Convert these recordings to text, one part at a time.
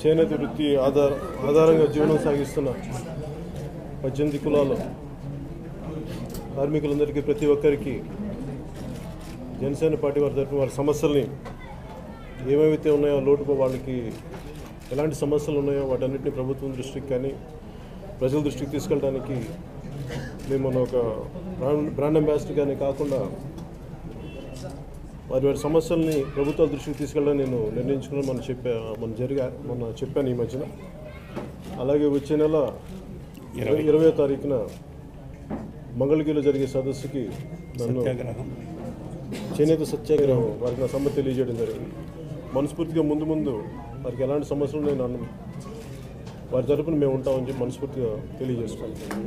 చేనేత వృత్తి ఆధార ఆధారంగా జీవనం సాగిస్తున్న పద్దెనిమిది కులాల కార్మికులందరికీ ప్రతి ఒక్కరికి జనసేన పార్టీ వారి తరఫున వారి సమస్యల్ని ఏమేమైతే ఉన్నాయో లోటు వాళ్ళకి ఎలాంటి సమస్యలు ఉన్నాయో వాటన్నిటిని ప్రభుత్వం దృష్టికి కానీ ప్రజల దృష్టికి తీసుకెళ్ళడానికి మేము మన ఒక బ్రాండ్ బ్రాండ్ అంబాసిడర్ కానీ కాకుండా వారి వారి సమస్యల్ని ప్రభుత్వాల దృష్టికి తీసుకెళ్ళాలని నేను నిర్ణయించుకుని మనం చెప్పా మనం జరిగా మొన్న చెప్పాను ఈ మధ్యన అలాగే వచ్చే నెల ఇరవై ఇరవై తారీఖున మంగళగిరిలో జరిగే సదస్సుకి నన్ను చేనేత సత్యాగ్రహం వారికి నా సమ్మతి తెలియజేయడం జరిగింది మనస్ఫూర్తిగా ముందు ముందు వారికి ఎలాంటి సమస్యలు నేను అన్న వారి తరపున మేము ఉంటామని చెప్పి మనస్ఫూర్తిగా తెలియజేసుకుంటాం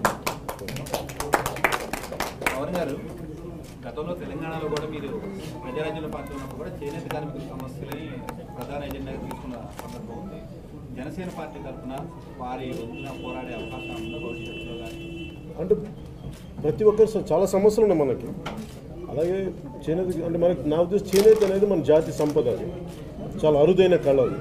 పవన్ గారు గతంలో తెలంగాణలో కూడా మీరు ప్రజారాజ్యంలో పార్టీ ఉన్నప్పుడు కూడా చేనేత కార్మికుల సమస్యలని ప్రధాన ఎజెండాగా తీసుకున్న సందర్భం ఉంది జనసేన పార్టీ తరఫున వారి వంతున పోరాడే అవకాశం ఉందా భవిష్యత్తులో కానీ అంటే ప్రతి ఒక్కరు స- చాలా సమస్యలు ఉన్నాయి మనకి అలాగే చేనేత అంటే మనకి నా ఉద్దేశం చేనేత అనేది మన జాతి సంపద అది చాలా అరుదైన కళ అది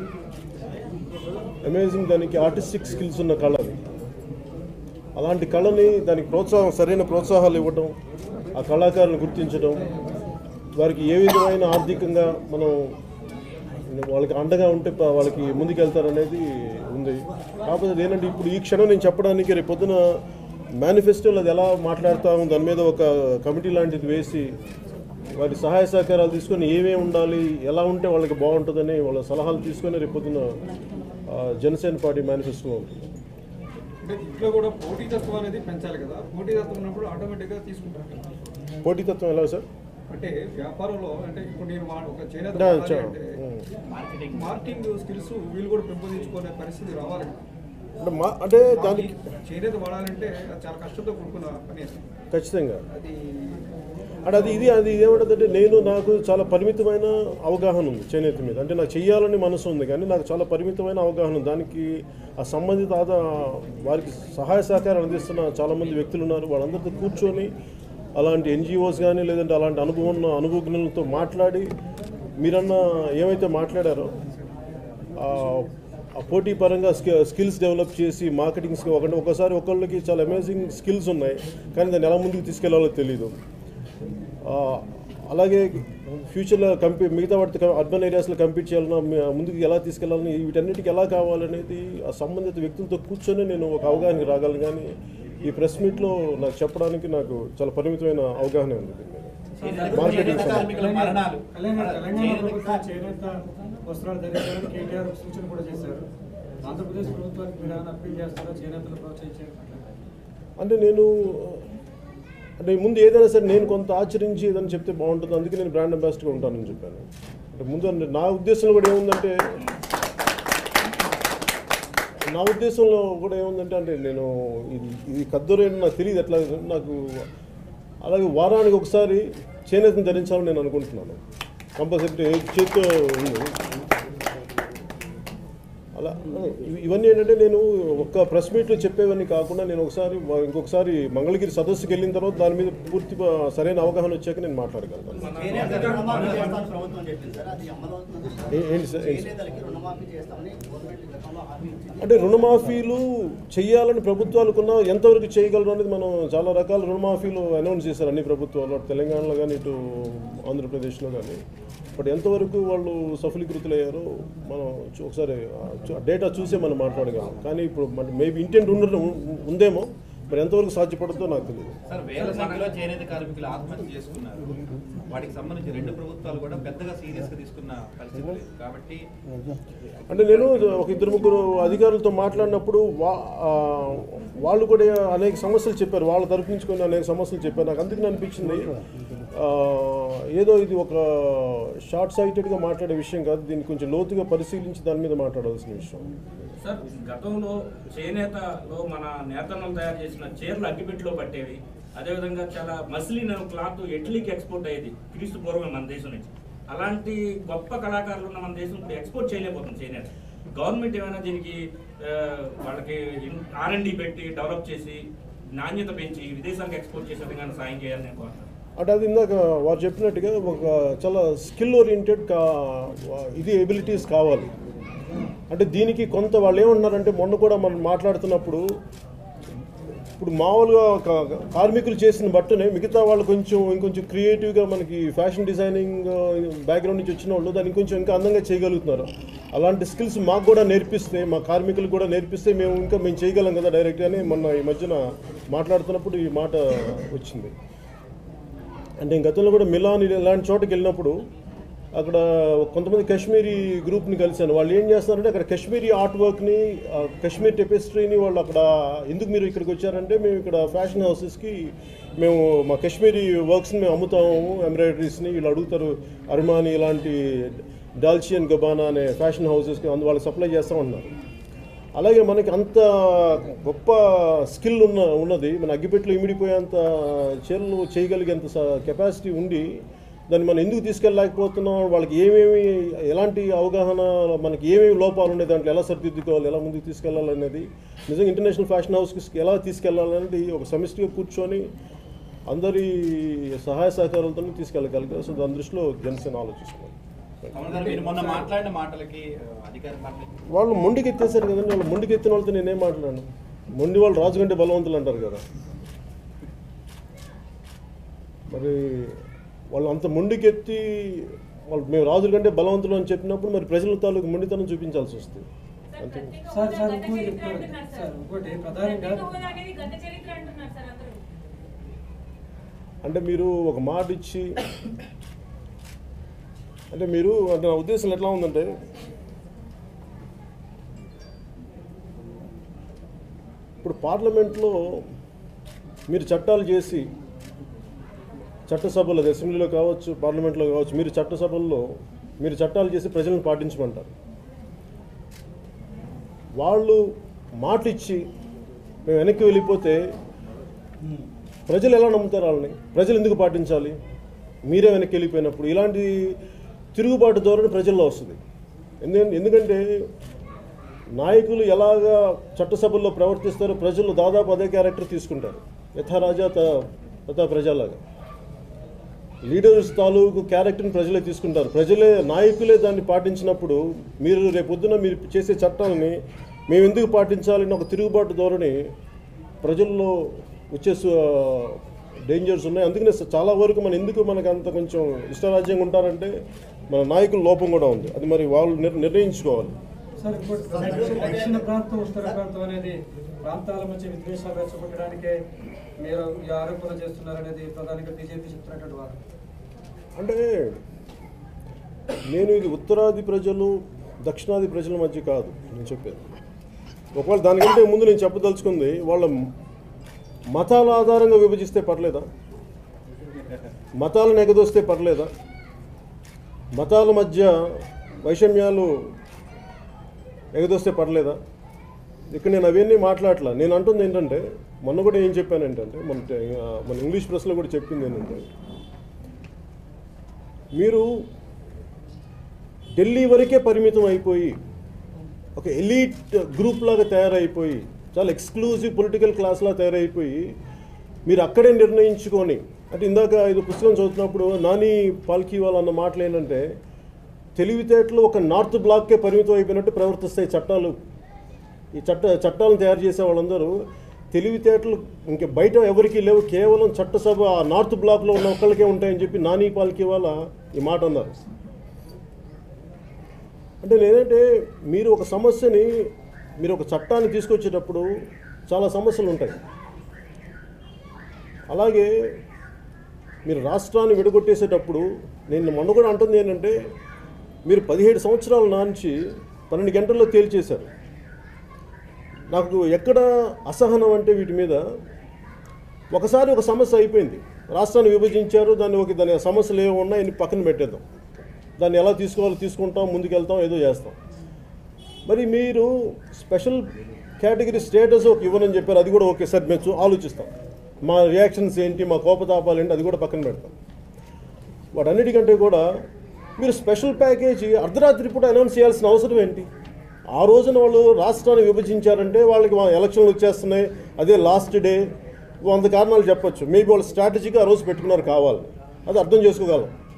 అమేజింగ్ దానికి ఆర్టిస్టిక్ స్కిల్స్ ఉన్న కళ అది అలాంటి కళని దానికి ప్రోత్సాహం సరైన ప్రోత్సాహాలు ఇవ్వడం ఆ కళాకారులను గుర్తించడం వారికి ఏ విధమైన ఆర్థికంగా మనం వాళ్ళకి అండగా ఉంటే ప- వాళ్ళకి ముందుకెళ్తారనేది ఉంది కాకపోతే అది ఏంటంటే ఇప్పుడు ఈ క్షణం నేను చెప్పడానికి రేపు పొద్దున మేనిఫెస్టోలో అది ఎలా మాట్లాడతాము దాని మీద ఒక కమిటీ లాంటిది వేసి వారి సహాయ సహకారాలు తీసుకొని ఏమేమి ఉండాలి ఎలా ఉంటే వాళ్ళకి బాగుంటుందని వాళ్ళ సలహాలు తీసుకొని రేపు పొద్దున ఆ, జనసేన పార్టీ మేనిఫెస్టోలో ఉంటుంది అంటే ఇంట్లో కూడా పోటీతత్వం అనేది పెంచాలి కదా పోటీతత్వం ఉన్నప్పుడు ఆటోమేటిక్గా తీసుకుంటారు కదా పోటీతత్వం ఎలా సార్ అంటే వ్యాపారంలో అంటే ఇప్పుడు నేను వా- ఒక చేనేత అంటే వాడాలి చ- అంటే ఉం. మార్కెటింగ్ మార్కెటింగ్ స్కిల్స్ వీళ్ళు కూడా పెంపొందించుకునే పరిస్థితి రావాలి కదా. అంటే మా అంటే దానికి చేనేత వాడాలంటే అది చాలా కష్టంతో కూడుకున్న పని అది. ఖచ్చితంగా అది అంటే అది ఇది అది ఏమంటుందంటే నేను నాకు చాలా పరిమితమైన అవగాహన ఉంది చేనేత మీద అంటే నాకు చెయ్యాలని మనసు ఉంది కానీ నాకు చాలా పరిమితమైన అవగాహన ఉంది దానికి ఆ సంబంధిత ఆదా వారికి సహాయ సహకారం అందిస్తున్న చాలామంది వ్యక్తులు ఉన్నారు వాళ్ళందరితో కూర్చొని అలాంటి ఎన్జిఓస్ కానీ లేదంటే అలాంటి అనుభవం ఉన్న అనుభవజ్ఞులతో మాట్లాడి మీరన్న ఏమైతే మాట్లాడారో ఆ ఆ పోటీ పరంగా స్కి- స్కిల్స్ డెవలప్ చేసి మార్కెటింగ్ స్కిల్ ఒకటి ఒకసారి ఒకళ్ళకి చాలా అమేజింగ్ స్కిల్స్ ఉన్నాయి కానీ దాన్ని ఎలా ముందుకు తీసుకెళ్లాలో తెలియదు ఆ, అలాగే ఫ్యూచర్లో కంపీ మిగతా వాటితో అర్బన్ ఏరియాస్లో కంపీట్ చేయాలన్నా మి- ముందుకు ఎలా తీసుకెళ్లాలని వీటన్నిటికి ఎలా కావాలనేది ఆ సంబంధిత వ్యక్తులతో కూర్చొని నేను ఒక అవగాహనకి రాగలను కానీ ఈ ప్రెస్ మీట్లో నాకు చెప్పడానికి నాకు చాలా పరిమితమైన అవగాహన ఉంది దీని మీద. మార్కెటింగ్ చేనేత కార్మికుల మరణాలు తెలంగాణ తెలంగాణ చేనేత ప్రభుత్వం చేనేత వస్త్రాలు ధరించాలని కేటీఆర్ సూచన కూడా చేశారు ఆంధ్రప్రదేశ్ ప్రభుత్వానికి మీరు ఏమైనా అప్పీల్ చేస్తారా చేనేతలు ప్రోత్సహించే అంటే నేను అంటే ముందు ఏదైనా సరే నేను కొంత ఆచరించి ఏదైనా చెప్తే బాగుంటుంది అందుకే నేను బ్రాండ్ అంబాసిడర్గా ఉంటానని చెప్పాను అంటే ముందు అంటే నా ఉద్దేశంలో కూడా ఏముందంటే నా ఉద్దేశంలో కూడా ఏముందంటే అంటే నేను ఇది ఇది కద్దరేని నాకు తెలియదు ఎట్లా నాకు అలాగే వారానికి ఒకసారి చేనేతను ధరించాలని నేను అనుకుంటున్నాను కంపల్సరీ చేతితో ఉంది అలా ఇవి- ఇవన్నీ ఏంటంటే నేను ఒక్క ప్రెస్ మీట్లో చెప్పేవన్నీ కాకుండా నేను ఒకసారి వా- ఇంకొకసారి మంగళగిరి సదస్సుకి వెళ్ళిన తర్వాత దాని మీద పూర్తి ప- సరైన అవగాహన వచ్చాక నేను మాట్లాడగలను చేనేతలకి రుణమాఫీ చేస్తామని ప్రభుత్వం చెప్పింది సార్ అది అమలు అవుతుంది ఏ- ఏంటి సార్ ఏంటి సార్? చేనేతలకి రుణమాఫీ చేస్తామని గవర్నమెంట్ గతంలో హామీ ఇచ్చింది అంటే రుణమాఫీలు చేయాలని ప్రభుత్వాలకున్న ఎంతవరకు చేయగలరు అనేది మనం చాలా రకాల రుణమాఫీలు అనౌన్స్ చేశారు అన్ని ప్రభుత్వాలు అటు తెలంగాణలో కానీ ఇటు ఆంధ్రప్రదేశ్లో కానీ బట్ ఎంతవరకు వాళ్ళు సఫలీకృతులయ్యారో మనం చూ- ఒకసారి డేటా చూసే మనం మాట్లాడగలం కానీ ఇప్పుడు మన మేబీ ఇంటెంట్ ఉండ ఉందేమో మరి ఎంతవరకు సాధ్యపడుతుందో నాకు తెలియదు సార్ వేల సంఖ్యలో చేనేత కార్మికులు ఆత్మహత్య చేసుకున్నారు వాటికి సంబంధించి రెండు ప్రభుత్వాలు కూడా పెద్దగా సీరియస్ గా తీసుకున్న పరిస్థితి లేదు కాబట్టి అంటే నేను ఒక ఇద్దరు ముగ్గురు అధికారులతో మాట్లాడినప్పుడు వా ఆ, వాళ్ళు కూడా అనేక సమస్యలు చెప్పారు వాళ్ళ తరపు నుంచి కొన్ని అనేక సమస్యలు చెప్పారు నాకు అందుకని అనిపించింది ఆ, ఏదో ఇది ఒక షార్ట్ సైటెడ్గా మాట్లాడే విషయం కాదు దీన్ని కొంచెం లోతుగా పరిశీలించి దాని మీద మాట్లాడాల్సిన విషయం సార్ గతంలో చేనేతలో మన నేతనం తయారు చేసిన చీరలు అగ్గిపెట్టిలో పట్టేవి అదేవిధంగా చాలా మస్లిన్ క్లాత్ ఇటలీకి ఎక్స్పోర్ట్ అయ్యేది క్రీస్తు పూర్వం మన దేశం నుంచి అలాంటి గొప్ప కళాకారులు ఉన్న మన దేశం ఇప్పుడు ఎక్స్పోర్ట్ చేయలేకపోతుంది చేనేత గవర్నమెంట్ ఏమైనా దీనికి ఆ, వాళ్ళకి ఆర్ఎండి పెట్టి డెవలప్ చేసి నాణ్యత పెంచి విదేశాలకు ఎక్స్పోర్ట్ చేసే విధంగా సాయం చేయాలని నేను కోరుతున్నాను అంటే అది ఇందాక వారు చెప్పినట్టుగా ఒక చాలా స్కిల్ ఓరియంటెడ్ కా ఇది ఎబిలిటీస్ కావాలి అంటే దీనికి కొంత వాళ్ళు ఏమంటున్నారంటే మొన్న కూడా మనం మాట్లాడుతున్నప్పుడు ఇప్పుడు మామూలుగా ఒక కార్మికులు చేసిన బట్టనే మిగతా వాళ్ళు కొంచెం ఇంకొంచెం క్రియేటివ్గా మనకి ఫ్యాషన్ డిజైనింగ్ బ్యాక్గ్రౌండ్ నుంచి వచ్చిన వాళ్ళు దాన్ని కొంచెం ఇంకా అందంగా చేయగలుగుతున్నారు అలాంటి స్కిల్స్ మాకు కూడా నేర్పిస్తే మా కార్మికులు కూడా నేర్పిస్తే మేము ఇంకా మేము చేయగలం కదా డైరెక్ట్గానే మొన్న ఈ మధ్యన మాట్లాడుతున్నప్పుడు ఈ మాట వచ్చింది అంటే గతంలో కూడా మిలాన్ ఇలాంటి చోటకి వెళ్ళినప్పుడు అక్కడ కొంతమంది కాశ్మీరీ గ్రూప్ని కలిశాను వాళ్ళు ఏం చేస్తున్నారంటే అక్కడ కాశ్మీరీ ఆర్ట్ వర్క్ని ఆ కాశ్మీర్ టెపెస్ట్రీని వాళ్ళు అక్కడ ఎందుకు మీరు ఇక్కడికి వచ్చారంటే మేము ఇక్కడ ఫ్యాషన్ హౌసెస్కి మేము మా కాశ్మీరీ వర్క్స్ని మేము అమ్ముతాము ఎంబ్రాయిడరీస్ని వీళ్ళు అడుగుతారు అర్మాని ఇలాంటి డాల్చియన్ గబానా అనే ఫ్యాషన్ హౌసెస్కి అందు వాళ్ళకి సప్లై చేస్తూ ఉన్నారు అలాగే మనకి అంత గొప్ప స్కిల్ ఉన్న ఉన్నది మన అగ్గిపెట్టెలో ఇమిడిపోయేంత చీరలు చేయగలిగేంత కెపాసిటీ ఉండి దాన్ని మనం ఎందుకు తీసుకెళ్ళలేకపోతున్నాం వాళ్ళకి ఏమేమి ఎలాంటి అవగాహన మనకి ఏమేమి లోపాలు ఉన్నాయి దాంట్లో ఎలా సరిదిద్దుకోవాలి ఎలా ముందుకు తీసుకెళ్ళాలనేది నిజంగా ఇంటర్నేషనల్ ఫ్యాషన్ హౌస్కి ఎలా తీసుకెళ్ళాలనేది ఒక సమిష్టిగా కూర్చొని అందరి సహాయ సహకారాలతో తీసుకెళ్ళగలిగారు సో దాని దృష్టిలో జనసేన ఆలోచిస్తున్నాం కమల్ గారు మీరు మొన్న మాట్లాడిన మాటలకి ఆ, అధికార పార్టీ వాళ్ళు మొండికి ఎత్తేసారు కదండి వాళ్ళు మొండికి ఎత్తిన వాళ్ళతో నేనేం మాట్లాడాను మొండి వాళ్ళు రాజు కంటే బలవంతులు అంటారు కదా మరి వాళ్ళు అంత మొండికెత్తి వాళ్ళు మేము రాజుల కంటే బలవంతులు అని చెప్పినప్పుడు మరి ప్రజల తాలూకు మొండితనం చూపించాల్సి వస్తుంది అంతే సార్ సార్ ఇంకోటి చెప్తారు సార్ ఇంకోటి ప్రధానంగా అనేది గత చరిత్ర అంటున్నారు సార్ అందరూ అంటే మీరు ఒక మాట ఇచ్చి అంటే మీరు అంటే నా ఉద్దేశం ఎట్లా ఉందంటే ఇప్పుడు పార్లమెంట్లో మీరు చట్టాలు చేసి చట్టసభలో అది అసెంబ్లీలో కావచ్చు పార్లమెంట్లో కావచ్చు మీరు చట్టసభల్లో మీరు చట్టాలు చేసి ప్రజలను పాటించమంటారు వాళ్ళు మాట ఇచ్చి మేము వెనక్కి వెళ్ళిపోతే ప్రజలు ఎలా నమ్ముతారు వాళ్ళని ప్రజలు ఎందుకు పాటించాలి మీరే వెనక్కి వెళ్ళిపోయినప్పుడు ఇలాంటి తిరుగుబాటు ధోరణి ప్రజల్లో వస్తుంది ఎందుకంటే ఎందుకంటే నాయకులు ఎలాగా చట్టసభల్లో ప్రవర్తిస్తారో ప్రజలు దాదాపు అదే క్యారెక్టర్ తీసుకుంటారు యథా రాజా త తథా ప్రజలాగా లీడర్స్ తాలూకు క్యారెక్టర్ని ప్రజలే తీసుకుంటారు ప్రజలే నాయకులే దాన్ని పాటించినప్పుడు మీరు రేపొద్దున మీరు చేసే చట్టాలని మేము ఎందుకు పాటించాలని ఒక తిరుగుబాటు ధోరణి ప్రజల్లో వచ్చే డేంజర్స్ ఉన్నాయి అందుకనే స- చాలా వరకు మన ఎందుకు మనకు అంత కొంచెం ఇష్టరాజ్యంగా ఉంటారంటే మన నాయకుల లోపం కూడా ఉంది అది మరి వాళ్ళు నిర్ నిర్ణయించుకోవాలి సార్ ఇంకోటి ప్రధానంగా దక్షిణ ప్రాంతం ఉత్తర ప్రాంతం అనేది ప్రాంతాల మధ్య విద్వేషాలు రెచ్చగొట్టడానికే మీరు ఈ ఆరోపణ చేస్తున్నారనేది ప్రధానంగా బీజేపీ చెప్తున్నటువంటి వాదన అంటే నేను ఇది ఉత్తరాది ప్రజలు దక్షిణాది ప్రజల మధ్య కాదు నేను చెప్పేది ఒకవేళ దానికంటే ముందు నేను చెప్పదలుచుకుంది వాళ్ళ మతాల ఆధారంగా విభజిస్తే పర్లేదా మతాలను ఎగదోస్తే పర్లేదా మతాల మధ్య వైషమ్యాలు ఎగదోస్తే పర్లేదా ఇక్కడ నేను అవన్నీ మాట్లాడలా నేను అంటుంది ఏంటంటే మొన్న కూడా ఏం చెప్పాను ఏంటంటే మన ఆ, మన ఇంగ్లీష్ ప్రెస్లో కూడా చెప్పింది ఏంటంటే మీరు ఢిల్లీ వరకే పరిమితం అయిపోయి ఒక ఎలీట్ గ్రూప్ లాగా తయారైపోయి చాలా ఎక్స్క్లూజివ్ పొలిటికల్ క్లాస్లా తయారైపోయి మీరు అక్కడే నిర్ణయించుకొని అంటే ఇందాక ఇది పుస్తకం చదువుతున్నప్పుడు నాని పాల్కీ వాళ్ళు అన్న మాటలు ఏంటంటే తెలివితేటలు ఒక నార్త్ బ్లాక్కే పరిమితం అయిపోయినట్టు ప్రవర్తిస్తాయి చట్టాలు ఈ చట్ట చట్టాలను తయారు చేసే వాళ్ళందరూ తెలివితేటలు ఇంక బయట ఎవరికీ లేవు కేవలం చట్టసభ ఆ నార్త్ బ్లాక్లో ఉన్న ఒక్కళ్ళకే ఉంటాయని చెప్పి నాని పాల్కీ వాళ్ళ ఈ మాట అన్నారు అంటే నేనంటే మీరు ఒక సమస్యని మీరు ఒక చట్టాన్ని తీసుకొచ్చేటప్పుడు చాలా సమస్యలు ఉంటాయి అలాగే మీరు రాష్ట్రాన్ని విడగొట్టేసేటప్పుడు నేను మొన్న కూడా అంటుంది ఏంటంటే మీరు పదిహేడు సంవత్సరాల నాంచి పన్నెండు గంటల్లో తేల్చేశారు నాకు ఎక్కడ అసహనం అంటే వీటి మీద ఒకసారి ఒక సమస్య అయిపోయింది రాష్ట్రాన్ని విభజించారు దాన్ని ఒక దాని సమస్యలు ఏమి ఉన్నాయని పక్కన పెట్టేద్దాం దాన్ని ఎలా తీసుకోవాలో తీసుకుంటాం ముందుకెళ్తాం ఏదో చేస్తాం మరి మీరు స్పెషల్ కేటగిరీ స్టేటస్ ఒక ఇవ్వనని చెప్పారు అది కూడా ఓకే సార్ మేము చూ- ఆలోచిస్తాం మా రియాక్షన్స్ ఏంటి మా కోపతాపాలు ఏంటి అది కూడా పక్కన పెడతాం వాటన్నిటికంటే కూడా మీరు స్పెషల్ ప్యాకేజీ అర్ధరాత్రి పూట అనౌన్స్ చేయాల్సిన అవసరం ఏంటి ఆ రోజున వాళ్ళు రాష్ట్రాన్ని విభజించారంటే వాళ్ళకి వా- ఎలక్షన్లు వచ్చేస్తున్నాయి అదే లాస్ట్ డే వంద కారణాలు చెప్పొచ్చు మేబీ వాళ్ళు స్ట్రాటజీగా ఆ రోజు పెట్టుకున్నారు కావాలి అది అర్థం చేసుకోగలం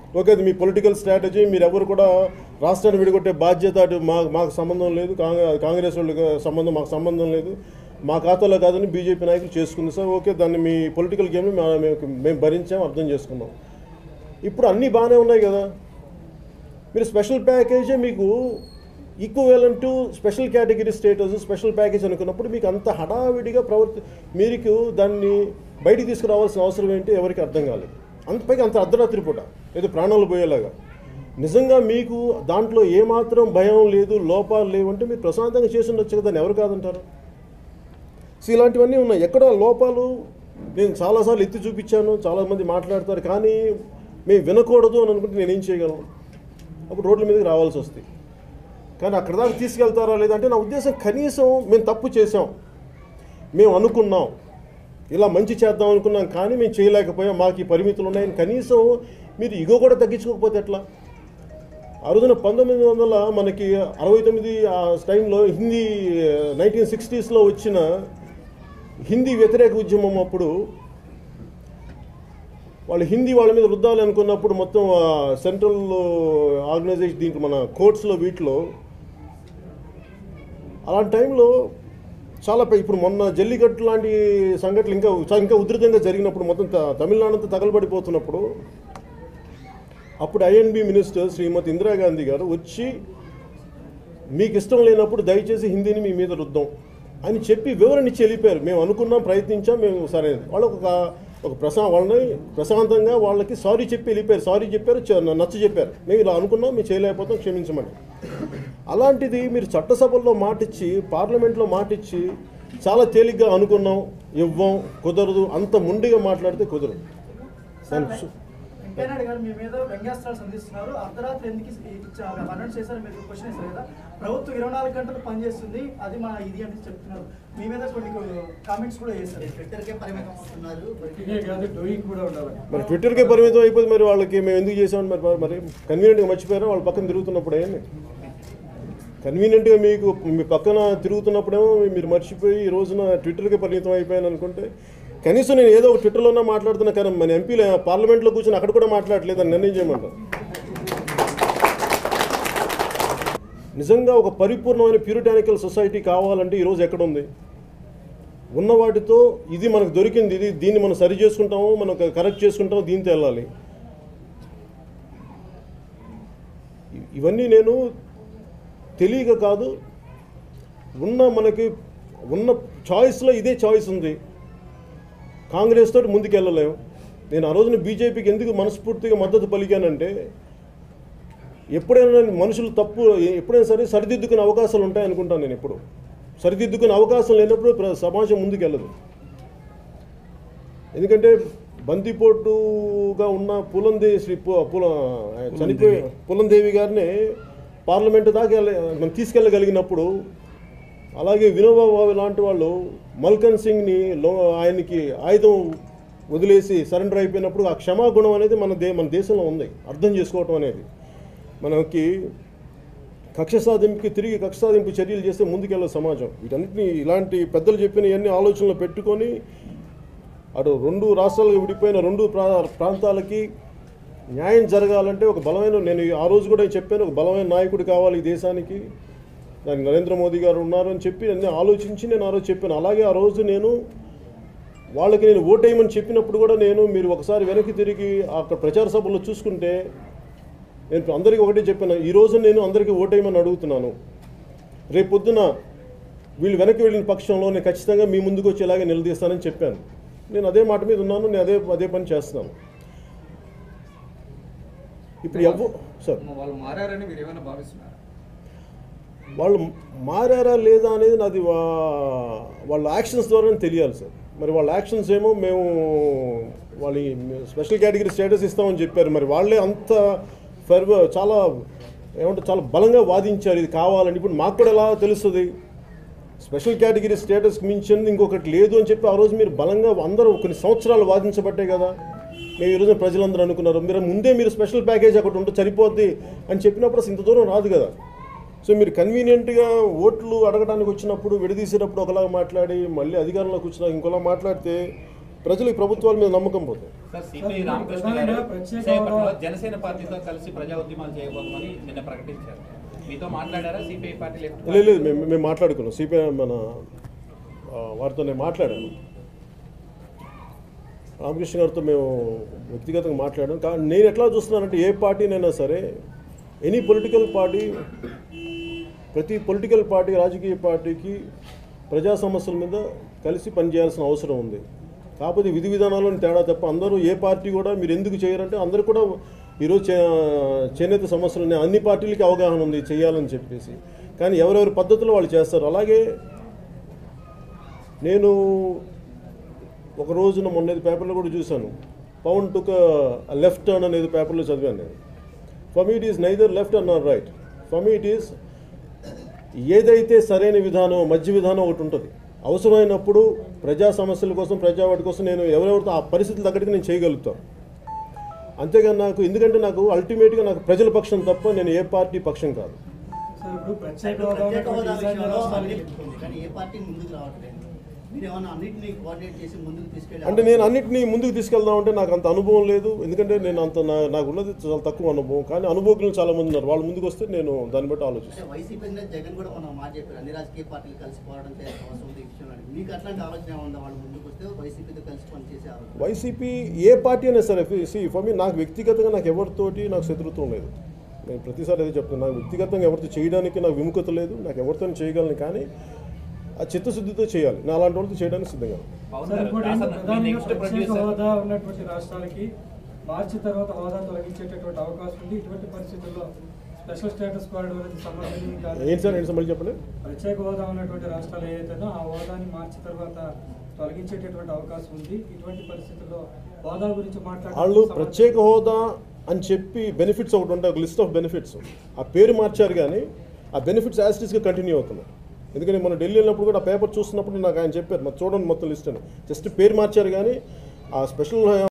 ఓకే అది మీ పొలిటికల్ స్ట్రాటజీ మీరు ఎవరు కూడా రాష్ట్రాన్ని విడగొట్టే బాధ్యత అటు మా మాకు సంబంధం లేదు కాంగ్రెస్ కాంగ్రెస్ వాళ్ళకి సంబంధం మాకు సంబంధం లేదు మా ఖాతాలో కాదని బీజేపీ నాయకులు చేసుకుంది సార్ ఓకే దాన్ని మీ పొలిటికల్ గేమ్ని మేము మేము భరించాం అర్థం చేసుకున్నాం ఇప్పుడు అన్నీ బాగానే ఉన్నాయి కదా మీరు స్పెషల్ ప్యాకేజే మీకు equivalent to special category status special package అనుకున్నప్పుడు మీకు అంత హడావిడిగా ప్రవర్తి మీకు దాన్ని బయటికి తీసుకురావాల్సిన అవసరం ఏంటి ఎవరికి అర్థం కాలేదు అంత పైగా అంత అర్ధరాత్రి పూట ఏదో ప్రాణాలు పోయేలాగా నిజంగా మీకు దాంట్లో ఏమాత్రం భయం లేదు లోపాలు లేవంటే మీరు ప్రశాంతంగా చేసి ఉండొచ్చు కదా దాన్ని ఎవరు కాదంటారు సో ఇలాంటివన్నీ ఉన్నాయి ఎక్కడ లోపాలు నేను చాలాసార్లు ఎత్తి చూపించాను చాలామంది మాట్లాడతారు కానీ మేము వినకూడదు అని అనుకుంటే నేనేం చేయగలను అప్పుడు రోడ్ల మీదకి రావాల్సి వస్తుంది కానీ అక్కడ దాకా తీసుకెళ్తారా లేదంటే నా ఉద్దేశం కనీసం మేము తప్పు చేసాం మేము అనుకున్నాం ఇలా మంచి చేద్దాం అనుకున్నాం కానీ మేము చేయలేకపోయాం మాకు ఈ పరిమితులు ఉన్నాయని కనీసం మీరు ఇగో కూడా తగ్గించుకోకపోతే ఎట్లా ఆ రోజున పంతొమ్మిది వందల మనకి అరవై తొమ్మిది ఆ టైంలో హిందీ నైన్టీన్ సిక్స్టీస్లో వచ్చిన హిందీ వ్యతిరేక ఉద్యమం అప్పుడు వాళ్ళు హిందీ వాళ్ళ మీద రుద్దాలి అనుకున్నప్పుడు మొత్తం సెంట్రల్ ఆర్గనైజేషన్ దీంట్లో మన కోర్ట్స్లో వీటిలో అలాంటి టైంలో చాలా పై- ఇప్పుడు మొన్న జల్లికట్టు లాంటి సంఘటనలు ఇంకా చా- ఇంకా ఉధృతంగా జరిగినప్పుడు మొత్తం త- తమిళనాడు అంతా తగలబడిపోతున్నప్పుడు అప్పుడు ఐఎన్బి మినిస్టర్ శ్రీమతి ఇందిరాగాంధీ గారు వచ్చి మీకు ఇష్టం లేనప్పుడు దయచేసి హిందీని మీ మీద రుద్దాం అని చెప్పి వివరణ ఇచ్చి వెళ్ళిపోయారు మేము అనుకున్నాం ప్రయత్నించాం మేము సరే వాళ్ళు ఒక ఒక ప్రశా వాళ్ళని ప్రశాంతంగా వాళ్ళకి సారీ చెప్పి వెళ్ళిపోయారు సారీ చెప్పారు చ- నచ్చ చెప్పారు మేము ఇలా అనుకున్నాం మేము చేయలేకపోతాం క్షమించమని అలాంటిది మీరు చట్టసభల్లో మాటిచ్చి పార్లమెంట్లో మాటిచ్చి చాలా తేలిగ్గా అనుకున్నాం ఇవ్వం కుదరదు అంత ముండిగా మాట్లాడితే కుదరదు దానికి సు- వెంకయ్యనాయుడు గారు మీ మీద వ్యంగ్యాస్త్రాలు సంధిస్తున్నారు అర్ధరాత్రి ఎందుకు అనౌన్స్ చేశారు మీరు క్వశ్చన్ వేశారు కదా ప్రభుత్వం ఇరవై నాలుగు గంటలు పనిచేస్తుంది అది మా ఇది అని చెప్తున్నారు మీ మీద కొన్ని కామెంట్స్ కూడా చేశారు ట్విట్టర్కే పరిమితం అవుతున్నారు ఇదే కాదు డూయింగ్ కూడా ఉండాలి మరి ట్విట్టర్కే పరిమితం అయిపోతే మరి వాళ్ళకి మేము ఎందుకు చేసామని మరి మరి కన్వీనియంట్గా మర్చిపోయారా వాళ్ళ పక్కన తిరుగుతున్నప్పుడు ఏంటి కన్వీనియంట్గా మీకు మీ పక్కన తిరుగుతున్నప్పుడేమో మీరు మర్చిపోయి ఈ రోజున ట్విట్టర్కి పరిమితం అయిపోయాను అనుకుంటే కనీసం నేను ఏదో ఒక ట్విట్టర్లోనే మాట్లాడుతున్నా కానీ మన ఎంపీలు పార్లమెంట్లో కూర్చొని అక్కడ కూడా మాట్లాడలేదని నిర్ణయం చేయమంటారు నిజంగా ఒక పరిపూర్ణమైన ప్యూరిటానికల్ సొసైటీ కావాలంటే ఈరోజు ఎక్కడ ఉంది ఉన్న వాటితో ఇది మనకు దొరికింది ఇది దీన్ని మనం సరి చేసుకుంటాము మనం కరెక్ట్ చేసుకుంటాము దీంతో వెళ్ళాలి ఇ- ఇవన్నీ నేను తెలియక కాదు ఉన్న మనకి ఉన్న చాయిస్లో ఇదే చాయిస్ ఉంది కాంగ్రెస్ తోటి ముందుకు వెళ్ళలేము నేను ఆ రోజున బీజేపీకి ఎందుకు మనస్ఫూర్తిగా మద్దతు పలికానంటే ఎప్పుడైనా మనుషులు తప్పు ఎప్పుడైనా సరే సరిదిద్దుకునే అవకాశాలు ఉంటాయి అనుకుంటాను నేను ఎప్పుడు సరిదిద్దుకునే అవకాశం లేనప్పుడు ప్ర- సమాజం ముందుకు వెళ్ళదు ఎందుకంటే బందిపోటుగా ఉన్న పులందేవి శ్రీ పు- పుల చనిపోయి పులందేవి గారిని పార్లమెంటు దాకా వెళ్ళ మనం తీసుకెళ్ళగలిగినప్పుడు అలాగే వినోబా భావే లాంటి వాళ్ళు మల్కన్ సింగ్ని లో ఆయనకి ఆయుధం వదిలేసి సరెండర్ అయిపోయినప్పుడు ఆ క్షమాగుణం అనేది మన దే మన దేశంలో ఉంది అర్థం చేసుకోవటం అనేది మనకి కక్ష సాధింపుకి తిరిగి కక్ష సాధింపు చర్యలు చేస్తే ముందుకెళ్ళే సమాజం వీటన్నిటిని ఇలాంటి పెద్దలు చెప్పిన ఇవన్నీ ఆలోచనలు పెట్టుకొని అటు రెండు రాష్ట్రాలుగా విడిపోయిన రెండు ప్రా ప్రాంతాలకి న్యాయం జరగాలంటే ఒక బలమైన నేను ఆ రోజు కూడా చెప్పాను ఒక బలమైన నాయకుడు కావాలి ఈ దేశానికి దానికి నరేంద్ర మోదీ గారు ఉన్నారు అని చెప్పి అన్నీ ఆలోచించి నేను ఆ రోజు చెప్పాను అలాగే ఆ రోజు నేను వాళ్ళకి నేను ఓటేయమని చెప్పినప్పుడు కూడా నేను మీరు ఒకసారి వెనక్కి తిరిగి అక్కడ ప్రచార సభలో చూసుకుంటే నేను అందరికీ ఒకటే చెప్పాను ఈ రోజు నేను అందరికీ ఓటేయమని అడుగుతున్నాను రేపు పొద్దున వీళ్ళు వెనక్కి వెళ్ళిన పక్షంలో నేను ఖచ్చితంగా మీ ముందుకు వచ్చి ఇలాగే నిలదీస్తానని చెప్పాను నేను అదే మాట మీద ఉన్నాను నేను అదే అదే పని చేస్తున్నాను ఇప్పుడు ఎవ్వ సార్ వాళ్ళు మారారని మీరు ఏమైనా భావిస్తున్నారా వాళ్ళు మారారా లేదా అనేది నాది వా- వాళ్ళ యాక్షన్స్ ద్వారా తెలియాలి సార్ మరి వాళ్ళ యాక్షన్స్ ఏమో మేము వాళ్ళ ఈ స్పెషల్ కేటగిరీ స్టేటస్ ఇస్తామని చెప్పారు మరి వాళ్ళే అంత ఫర్వ చాలా ఏమంటే చాలా బలంగా వాదించారు ఇది కావాలని ఇప్పుడు మాకు కూడా ఎలా తెలుస్తుంది స్పెషల్ కేటగిరీ స్టేటస్కి మించింది ఇంకొకటి లేదు అని చెప్పి ఆ రోజు మీరు బలంగా అందరూ కొన్ని సంవత్సరాలు వాదించబట్టే కదా మేము ఈరోజు ప్రజలందరూ అనుకున్నారు మీరు ముందే మీరు స్పెషల్ ప్యాకేజ్ ఒకటి ఉంటే సరిపోద్ది అని చెప్పినప్పుడు అసలు ఇంత దూరం రాదు కదా సో మీరు కన్వీనియంట్గా ఓట్లు అడగడానికి వచ్చినప్పుడు విడదీసేటప్పుడు ఒకలాగా మాట్లాడి మళ్ళీ అధికారంలోకి వచ్చినా ఇంకోలా మాట్లాడితే ప్రజలు ఈ ప్రభుత్వాల మీద నమ్మకం పోతుంది సార్ సిపిఐ సార్, రామకృష్ణ ప్రధానంగా గారు ప్రత్యేక విశాఖపట్నంలో హోదా- జనసేన పార్టీతో కలిసి ప్రజా ఉద్యమాలు చేయబోతామని నిన్న ప్రకటించారు మీతో మాట్లాడారా సిపిఐ పార్టీ లెఫ్ట్ లేదు లేదు మేము మేము మాట్లాడుకున్నాం సిపిఐ మన ఆ, వారితో నేను మాట్లాడాను రామకృష్ణ గారితో మేము వ్యక్తిగతంగా మాట్లాడాం కానీ నేను ఎట్లా చూస్తున్నానంటే ఏ పార్టీనైనా సరే ఎనీ పొలిటికల్ పార్టీ ప్రతి పొలిటికల్ పార్టీ రాజకీయ పార్టీకి ప్రజా సమస్యల మీద కలిసి పనిచేయాల్సిన అవసరం ఉంది కాకపోతే విధి విధానాలను తేడా తప్ప అందరూ ఏ పార్టీ కూడా మీరు ఎందుకు చేయరంటే అందరూ కూడా ఈరోజు చే చేనేత సమస్యలు ఉన్నాయి అన్ని పార్టీలకి అవగాహన ఉంది చేయాలని చెప్పేసి కానీ ఎవరెవరి పద్ధతిలో వాళ్ళు చేస్తారు అలాగే నేను ఒక రోజున మొన్నది పేపర్లో కూడా చూశాను పవన్ టుక్ లెఫ్ట్ టర్న్ అనేది పేపర్లో చదివాను నేను for me it is neither left nor right for me it is ఏదైతే సరైన విధానం మధ్య విధానం ఒకటి ఉంటుంది అవసరమైనప్పుడు ప్రజా సమస్యల కోసం ప్రజావాటి కోసం నేను ఎవరెవరితో ఆ పరిస్థితులు తగ్గట్టుగా నేను చేయగలుగుతాను అంతేగాని నాకు ఎందుకంటే నాకు అల్టిమేట్గా నాకు ప్రజల పక్షం తప్ప నేను ఏ పార్టీ పక్షం కాదు సార్ ఇప్పుడు ప్రత్యేక ఇప్పుడు హోదా ప్రత్యేక హోదా ఉన్నటువంటి ఈశాన్య విషయంలో రాష్ట్రాలకి అభివృద్ధి ఉంది కానీ ఏ పార్టీ ముందుకు రావట్లేదు మీరు ఏమన్నా అన్నింటినీ కోఆర్డినేట్ చేసి ముందుకు తీసుకెళ్ళి అంటే నేను అన్నిటినీ ముందుకు తీసుకెళ్దామంటే నాకు అంత అనుభవం లేదు ఎందుకంటే నేను అంత నా నాకు ఉన్నది చాలా తక్కువ అనుభవం కానీ అనుభవజ్ఞులు చాలా మంది ఉన్నారు వాళ్ళు ముందుకు వస్తే నేను దాన్ని బట్టి అంటే ఆలోచిస్తాను వైసీపీ అధినేత జగన్ కూడా మనం మాట చెప్పారు అన్ని రాజకీయ పార్టీలు కలిసి పోవడం చేయాల్సిన అవసరం ఉంది ఈ విషయంలో అని. మీకు అట్లాంటి ఆలోచన ఏముందా వాళ్ళు ముందుకు వస్తే వైసీపీతో కలిసి పనిచేసే ఆలోచన వైసీపీ ఏ పార్టీ అయినా సరే సి ఫర్ మీ నాకు వ్యక్తిగతంగా నాకు ఎవరితోటి నాకు శత్రుత్వం లేదు నేను ప్రతిసారి అదే చెప్తున్నాను నాకు వ్యక్తిగతంగా ఎవరితో చేయడానికి నాకు విముఖత లేదు నాకు ఎవరితో చేయగలను కానీ ఆ చిత్తశుద్ధితో చేయాలి నా అలాంటి వాళ్ళతో చేయడానికి సిద్ధంగా ఉన్నాను. పవన్ సార్ గారు ఇంకోటి దాసన్ ఏంటంటే మీ ప్రధానంగా నెక్స్ట్ ప్రత్యేక ప్రొడ్యూసర్ హోదా ఉన్నటువంటి రాష్ట్రాలకి మార్చి తర్వాత హోదా తొలగించేటటువంటి అవకాశం ఉంది ఇటువంటి పరిస్థితుల్లో స్పెషల్ స్టేటస్ కోరడం అనేది సమర్థనీయం కాదు ఏంటి సార్ ఏంటి సార్ మళ్ళీ చెప్పండి ప్రత్యేక హోదా ఉన్నటువంటి రాష్ట్రాలు ఏదైతేనో ఆ హోదాని మార్చి తర్వాత తొలగించేటటువంటి అవకాశం ఉంది ఇటువంటి పరిస్థితుల్లో హోదా గురించి వాళ్ళు మాట్లాడే ప్రత్యేక హోదా అని చెప్పి బెనిఫిట్స్ ఒకటి ఉంటాయి ఒక లిస్ట్ ఆఫ్ బెనిఫిట్స్ ఆ పేరు మార్చారు కానీ ఆ బెనిఫిట్స్ యాస్టీస్గా కంటిన్యూ అవుతున్నాయి ఎందుకంటే మన ఢిల్లీ వెళ్ళినప్పుడు కూడా ఆ పేపర్ చూస్తున్నప్పుడు నాకు ఆయన చెప్పారు మరి చూడండి మొత్తం లిస్ట్ అని జస్ట్ పేరు మార్చారు కానీ ఆ స్పెషల్